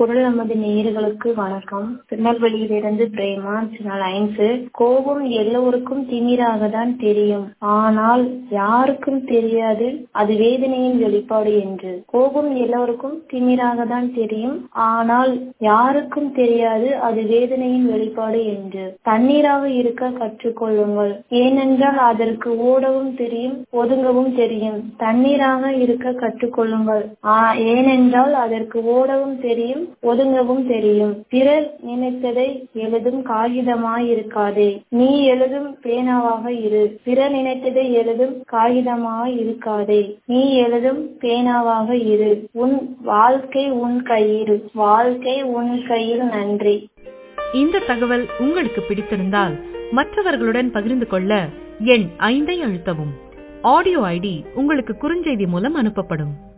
குரல் நமது நேயர்களுக்கு வணக்கம் திருநெல்வேலியிலிருந்து பிரேமா சேனல் ஐந்து கோபம் எல்லோருக்கும் திமிராக தான் தெரியும் ஆனால் யாருக்கும் தெரியாது அது வேதனையின் வெளிப்பாடு என்று கோபம் எல்லோருக்கும் திமிராக தான் தெரியும் ஆனால் யாருக்கும் தெரியாது அது வேதனையின் வெளிப்பாடு என்று தண்ணீராக இருக்க கற்றுக்கொள்ளுங்கள் ஏனென்றால் அதற்கு ஓடவும் தெரியும் ஒதுங்கவும் தெரியும் தண்ணீராக இருக்க கற்றுக்கொள்ளுங்கள் ஏனென்றால் அதற்கு ஓடவும் தெரியும் ஒதுங்கவும் தெரியும் பிறர் நினைத்ததை எழுதும் காகிதமாய் இருக்காதே நீ எழுதும் பேனாவாக இரு பிறர் நினைத்ததை எழுதும் காகிதமாய் இருக்காதே நீ எழுதும் பேனாவாக இரு உன் வாழ்க்கை உன் கையில் வாழ்க்கை உன் கையில் நன்றி இந்த தகவல் உங்களுக்கு பிடித்திருந்தால் மற்றவர்களுடன் பகிர்ந்து கொள்ள எண் ஐந்தை அழுத்தவும் ஆடியோ ஐடி உங்களுக்கு குறுஞ்செய்தி மூலம் அனுப்பப்படும்